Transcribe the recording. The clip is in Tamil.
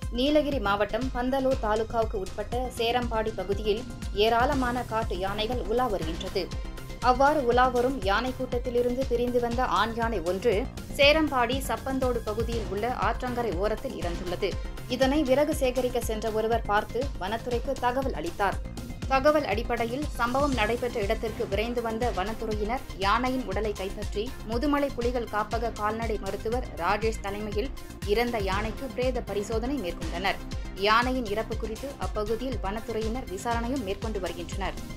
நீலகிரி மாவட்டம் பந்தலூர் தாலுகாவுக்கு உட்பட்ட சேரம்பாடி பகுதியில் ஏராளமான காட்டு யானைகள் உலா வருகின்றது அவ்வாறு உலா வரும் யானை கூட்டத்திலிருந்து பிரிந்து வந்த ஆண் யானை ஒன்று சேரம்பாடி சப்பந்தோடு பகுதியில் உள்ள ஆற்றங்கரை ஓரத்தில் இறந்துள்ளது இதனை விறகு சேகரிக்க சென்ற ஒருவர் பார்த்து வனத்துறைக்கு தகவல் அளித்தார் தகவல் அடிப்படையில் சம்பவம் நடைபெற்ற இடத்திற்கு விரைந்து வந்த வனத்துறையினர் யானையின் உடலை கைப்பற்றி முதுமலை புலிகள் காப்பக கால்நடை மருத்துவர் ராஜேஷ் தலைமையில் இறந்த யானைக்கு பிரேத பரிசோதனை மேற்கொண்டனர் யானையின் இறப்பு குறித்து அப்பகுதியில் வனத்துறையினர் விசாரணையும் மேற்கொண்டு வருகின்றனர்